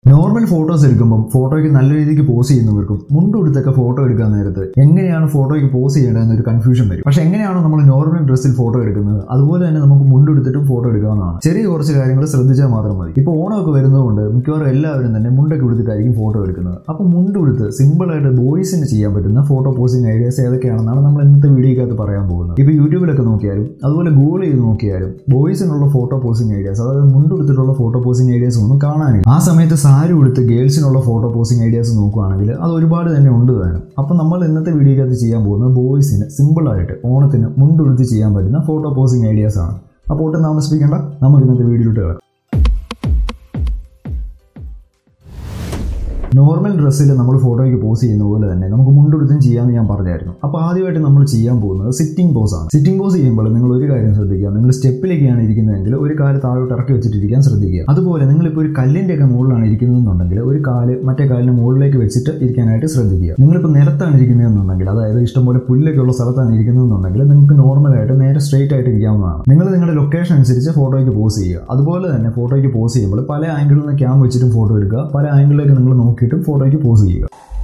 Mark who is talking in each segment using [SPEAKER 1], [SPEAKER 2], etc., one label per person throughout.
[SPEAKER 1] normal photos എടുക്കുമ്പോൾ ഫോട്ടോയ്ക്ക് നല്ല രീതിക്ക് പോസ് ചെയ്യുന്നവർക്കും മുണ്ടുടുത്തൊക്കെ ഫോട്ടോ എടുക്കാൻ നേരത്ത് എങ്ങനെയാണ് ഫോട്ടോയ്ക്ക് പോസ് ചെയ്യേണ്ടതെന്നൊരു കൺഫ്യൂഷൻ വരും പക്ഷെ എങ്ങനെയാണ് നമ്മൾ നോർമൽ ഡ്രസ്സിൽ ഫോട്ടോ എടുക്കുന്നത് അതുപോലെ തന്നെ നമുക്ക് മുണ്ടെടുത്തിട്ടും ഫോട്ടോ എടുക്കാവുന്നതാണ് ചെറിയ കുറച്ച് കാര്യങ്ങൾ ശ്രദ്ധിച്ചാൽ മാത്രം മതി ഇപ്പോൾ ഓണമൊക്കെ വരുന്നതുകൊണ്ട് മിക്കവാറും എല്ലാവരും തന്നെ മുണ്ടൊക്കെ എടുത്തിട്ടായിരിക്കും ഫോട്ടോ എടുക്കുന്നത് അപ്പോൾ മുണ്ടെടുത്ത് സിമ്പിളായിട്ട് ബോയ്സിന് ചെയ്യാൻ പറ്റുന്ന ഫോട്ടോ പോസിങ് ഐഡിയാസ് ഏതൊക്കെയാണെന്നാണ് നമ്മൾ ഇന്നത്തെ വീഡിയോക്കകത്ത് പറയാൻ പോകുന്നത് ഇപ്പോൾ യൂട്യൂബിലൊക്കെ നോക്കിയാലും അതുപോലെ ഗൂഗിൾ ചെയ്ത് നോക്കിയാലും ബോയ്സിനുള്ള ഫോട്ടോ പോസിങ് ഐഡിയാസ് അതായത് മുണ്ടെടുത്തിട്ടുള്ള ഫോട്ടോ പോസിങ് ഐഡിയാസ് ഒന്നും കാണാനില്ല ആ സമയത്ത് സാരി ഉടുത്ത് ഗേൾസിനുള്ള ഫോട്ടോ പോസിങ് ഐഡിയാസ് നോക്കുകയാണെങ്കിൽ അത് ഒരുപാട് തന്നെ ഉണ്ട് താനും അപ്പം നമ്മൾ ഇന്നത്തെ വീഡിയോക്കകത്ത് ചെയ്യാൻ പോകുന്നത് ബോയ്സിന് സിമ്പിളായിട്ട് ഓണത്തിന് മുണ്ടുടുത്ത് ചെയ്യാൻ പറ്റുന്ന ഫോട്ടോ പോസിങ് ഐഡിയാസ് ആണ് അപ്പോൾ ഒട്ടും താമസിപ്പിക്കേണ്ട നമുക്ക് ഇന്നത്തെ വീഡിയോയിലോട്ട് കയറാം നോർമൽ ഡ്രസ്സിൽ നമ്മൾ ഫോട്ടോയ്ക്ക് പോസ് ചെയ്യുന്ന പോലെ തന്നെ നമുക്ക് മുണ്ടെടുത്തും ചെയ്യാമെന്ന് ഞാൻ പറഞ്ഞായിരുന്നു അപ്പോൾ ആദ്യമായിട്ട് നമ്മൾ ചെയ്യാൻ പോകുന്നത് സിറ്റിംഗ് പോസ് ആണ് സിറ്റിംഗ് പോസ് ചെയ്യുമ്പോൾ നിങ്ങൾ ഒരു കാര്യം ശ്രദ്ധിക്കുക നിങ്ങൾ സ്റ്റെപ്പിലേക്കാണ് ഇരിക്കുന്നതെങ്കിൽ ഒരു കാല് താഴോട്ട് ഇറക്കി വെച്ചിട്ടിരിക്കാൻ ശ്രദ്ധിക്കുക അതുപോലെ നിങ്ങളിപ്പോൾ ഒരു കല്ലിൻ്റെ ഒക്കെ മുകളിലാണ് ഇരിക്കുന്നതെന്നുണ്ടെങ്കിൽ ഒരു കാല് മറ്റേ കാലിന് മുകളിലേക്ക് വെച്ചിട്ട് ഇരിക്കാനായിട്ട് ശ്രദ്ധിക്കുക നിങ്ങളിപ്പോൾ നിലത്താണ് ഇരിക്കുന്നതെന്നുണ്ടെങ്കിൽ അതായത് ഇഷ്ടംപോലെ പുല്ലൊക്കെ ഉള്ള സ്ഥലത്താണ് ഇരിക്കുന്നതെന്നുണ്ടെങ്കിൽ നിങ്ങൾക്ക് നോർമലായിട്ട് നേരെ സ്ട്രെയിറ്റ് ആയിട്ട് ഇരിക്കാവുന്നതാണ് നിങ്ങൾ നിങ്ങളുടെ ലൊക്കേഷൻ അനുസരിച്ച് ഫോട്ടോയ്ക്ക് പോസ് ചെയ്യുക അതുപോലെ തന്നെ ഫോട്ടോയ്ക്ക് പോസ് ചെയ്യുമ്പോൾ പല ആംഗിളിൽ നിന്ന് ക്യാം വെച്ചിട്ടും ഫോട്ടോ എടുക്കുക പല ആംഗിളിലേക്ക് നിങ്ങൾ നോക്കിയിട്ടും ഫോട്ടോയ്ക്ക് പോസ് ചെയ്യുക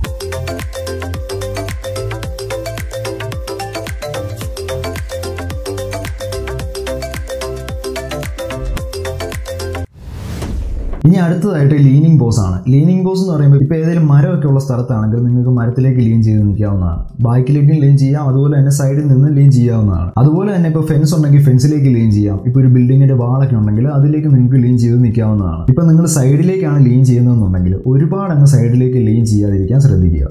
[SPEAKER 1] ഇനി അടുത്തതായിട്ട് ലീനിങ് പോസ് ആണ് ലീനിങ് പോസ് എന്ന് പറയുമ്പോൾ ഇപ്പോൾ ഏതെങ്കിലും മരമൊക്കെ ഉള്ള സ്ഥലത്താണെങ്കിൽ നിങ്ങൾക്ക് മരത്തിലേക്ക് ലീൻ ചെയ്ത് നിൽക്കാവുന്നതാണ് ബാക്കിലേക്കും ലീൻ ചെയ്യാം അതുപോലെ തന്നെ സൈഡിൽ നിന്ന് ലീൻ ചെയ്യാവുന്നതാണ് അതുപോലെ തന്നെ ഇപ്പോൾ ഫെൻസ് ഉണ്ടെങ്കിൽ ഫെൻസിലേക്ക് ലീൻ ചെയ്യാം ഇപ്പോൾ ഒരു ബിൽഡിങ്ങിന്റെ വാളൊക്കെ ഉണ്ടെങ്കിൽ അതിലേക്ക് നിങ്ങൾക്ക് ലീൻ ചെയ്ത് നിൽക്കാവുന്നതാണ് ഇപ്പോൾ നിങ്ങൾ സൈഡിലേക്കാണ് ലീൻ ചെയ്യുന്നതെന്നുണ്ടെങ്കിൽ ഒരുപാട് അങ്ങ് സൈഡിലേക്ക് ലീൻ ചെയ്യാതിരിക്കാൻ ശ്രദ്ധിക്കുക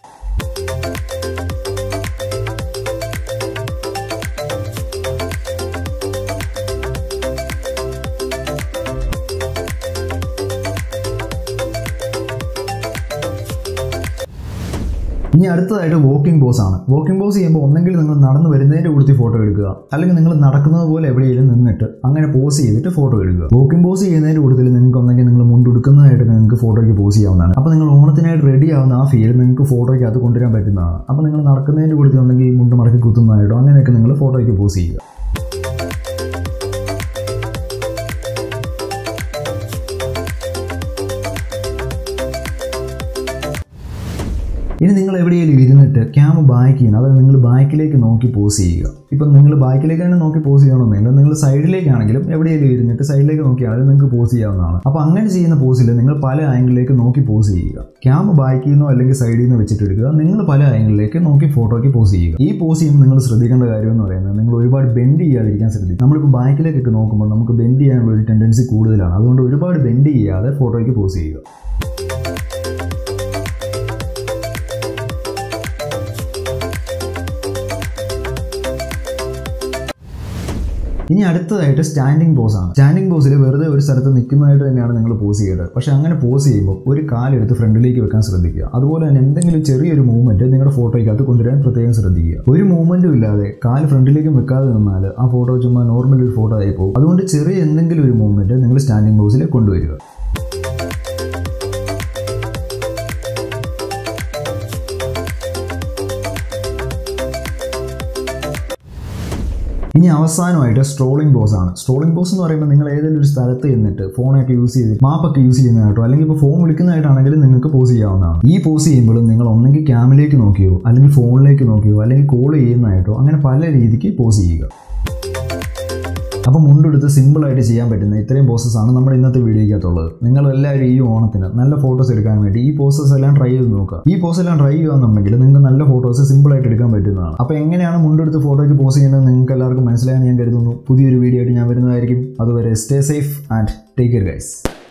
[SPEAKER 1] ഇനി അടുത്തതായിട്ട് വോക്കിംഗ് പോസ് ആണ് വോക്കിംഗ് പോസ് ചെയ്യുമ്പോൾ ഒന്നെങ്കിൽ നിങ്ങൾ നടന്നു വരുന്നതിൻ്റെ കൂടുതൽ ഫോട്ടോ എടുക്കുക അല്ലെങ്കിൽ നിങ്ങൾ നടക്കുന്നത് പോലെ എവിടെയെങ്കിലും നിന്നിട്ട് അങ്ങനെ പോസ് ചെയ്തിട്ട് ഫോട്ടോ എടുക്കുക വോക്കിംഗ് പോസ് ചെയ്യുന്നതിൻ്റെ കൂടുതൽ നിങ്ങൾക്ക് ഒന്നെങ്കിൽ നിങ്ങൾ മുണ്ടെടുക്കുന്നതായിട്ട് നിങ്ങൾക്ക് ഫോട്ടോയ്ക്ക് പോസ് ചെയ്യാവുന്നതാണ് അപ്പോൾ നിങ്ങൾ ഓണത്തിനായിട്ട് റെഡി ആവുന്ന ആ ഫീൽ നിങ്ങൾക്ക് ഫോട്ടോയ്ക്ക് അത് കൊണ്ടുവരാൻ പറ്റുന്നതാണ് അപ്പോൾ നിങ്ങൾ നടക്കുന്നതിൻ്റെ കൂടുതൽ ഉണ്ടെങ്കിൽ ഈ മുണ്ട് മടക്കി കുത്തുന്നതായിട്ടോ അങ്ങനെയൊക്കെ നിങ്ങൾ ഫോട്ടോയ്ക്ക് പോസ് ചെയ്യുക ഇനി നിങ്ങൾ എവിടെയെങ്കിലും ഇരുന്നിട്ട് ക്യാമ ബാക്ക് ചെയ്യണം അതായത് നിങ്ങൾ ബാക്കിലേക്ക് നോക്കി പോസ് ചെയ്യുക ഇപ്പം നിങ്ങൾ ബാക്കിലേക്ക് തന്നെ നോക്കി പോസ് ചെയ്യണമെന്നില്ല നിങ്ങൾ സൈഡിലേക്കാണെങ്കിലും എവിടെയെങ്കിലും ഇരുന്നിട്ട് സൈഡിലേക്ക് നോക്കിയാലും നിങ്ങൾക്ക് പോസ് ചെയ്യാവുന്നതാണ് അപ്പോൾ അങ്ങനെ ചെയ്യുന്ന പോസിൽ നിങ്ങൾ പല ആംഗിളിലേക്ക് നോക്കി പോസ് ചെയ്യുക ക്യാമ ബാക്കിൽ നിന്നോ അല്ലെങ്കിൽ സൈഡിൽ നിന്ന് വെച്ചിട്ട് എടുക്കുക നിങ്ങൾ പല ആംഗിളിലേക്ക് നോക്കി ഫോട്ടോയ്ക്ക് പോസ് ചെയ്യുക ഈ പോസ് ചെയ്യുമ്പോൾ നിങ്ങൾ ശ്രദ്ധിക്കേണ്ട കാര്യം എന്ന് പറയുന്നത് നിങ്ങൾ ഒരുപാട് ബെൻഡ് ചെയ്യാതിരിക്കാൻ ശ്രദ്ധിക്കും നമ്മളിപ്പോൾ ബാക്കിലേക്കൊക്കെ നോക്കുമ്പോൾ നമുക്ക് ബെൻഡ് ചെയ്യാനുള്ള ഒരു ടെൻഡൻസി കൂടുതലാണ് അതുകൊണ്ട് ഒരുപാട് ബെൻഡ് ചെയ്യാതെ ഫോട്ടോയ്ക്ക് പോസ് ചെയ്യുക ഇനി അടുത്തതായിട്ട് സ്റ്റാൻഡിംഗ് പോസ് ആണ് സ്റ്റാൻഡിംഗ് പോസിൽ വെറുതെ ഒരു സ്ഥലത്ത് നിൽക്കുന്നതായിട്ട് തന്നെയാണ് നിങ്ങൾ പോസ് ചെയ്യേണ്ടത് പക്ഷേ അങ്ങനെ പോസ് ചെയ്യുമ്പോൾ ഒരു കാലെടുത്ത് ഫ്രണ്ടിലേക്ക് വെക്കാൻ ശ്രദ്ധിക്കുക അതുപോലെ തന്നെ എന്തെങ്കിലും ചെറിയൊരു മൂവ്മെന്റ് നിങ്ങളുടെ ഫോട്ടോയ്ക്കകത്ത് കൊണ്ടുവരാൻ പ്രത്യേകം ശ്രദ്ധിക്കുക ഒരു മൂവ്മെന്റും ഇല്ലാതെ കാല് ഫ്രണ്ടിലേക്ക് വെക്കാതെ നിന്നാൽ ആ ഫോട്ടോ ചുമ്മാ നോർമൽ ഒരു ഫോട്ടോ ആയി പോകും അതുകൊണ്ട് ചെറിയ എന്തെങ്കിലും ഒരു മൂവ്മെന്റ് നിങ്ങൾ സ്റ്റാൻഡിംഗ് പോസിൽ കൊണ്ടുവരിക ഇനി അവസാനമായിട്ട് സ്ട്രോളിംഗ് പോസ് ആണ് സ്ട്രോളിംഗ് പോസ് എന്ന് പറയുമ്പോൾ നിങ്ങൾ ഏതെങ്കിലും ഒരു സ്ഥലത്ത് ചെന്നിട്ട് ഫോണൊക്കെ യൂസ് ചെയ്ത് മാപ്പൊക്കെ യൂസ് ചെയ്യുന്നതായിട്ടോ അല്ലെങ്കിൽ ഇപ്പോൾ ഫോൺ വിളിക്കുന്നതായിട്ടാണെങ്കിൽ നിങ്ങൾക്ക് പോസ് ചെയ്യാവുന്നതാണ് ഈ പോസ് ചെയ്യുമ്പോഴും നിങ്ങൾ ഒന്നെങ്കിൽ ക്യാമിലേക്ക് നോക്കിയോ അല്ലെങ്കിൽ ഫോണിലേക്ക് നോക്കിയോ അല്ലെങ്കിൽ കോൾ ചെയ്യുന്നതായിട്ടോ അങ്ങനെ പല രീതിക്ക് പോസ് ചെയ്യുക അപ്പോൾ മുണ്ടെടുത്ത് സിമ്പിളായിട്ട് ചെയ്യാൻ പറ്റുന്ന ഇത്രയും പ്രോസസ്സാണ് നമ്മുടെ ഇന്നത്തെ വീഡിയോയ്ക്കകത്തുള്ളത് നിങ്ങൾ എല്ലാവരും ഈ ഓണത്തിന് നല്ല ഫോട്ടോസ് എടുക്കാൻ വേണ്ടി ഈ പ്രോസസ്സ് എല്ലാം ട്രൈ ചെയ്ത് നോക്കുക ഈ പോസ് എല്ലാം ട്രൈ ചെയ്യുകയാണെന്നുണ്ടെങ്കിൽ നിങ്ങൾക്ക് നല്ല ഫോട്ടോസ് സിമ്പിളായിട്ട് എടുക്കാൻ പറ്റുന്നതാണ് അപ്പോൾ എങ്ങനെയാണ് മുണ്ടെടുത്ത് ഫോട്ടോയ്ക്ക് പോസ് ചെയ്യുന്നത് നിങ്ങൾക്ക് എല്ലാവർക്കും മനസ്സിലായെന്ന് ഞാൻ കരുതുന്നു പുതിയൊരു വീഡിയോ ആയിട്ട് ഞാൻ വരുന്നതായിരിക്കും അതുവരെ stay safe and take care guys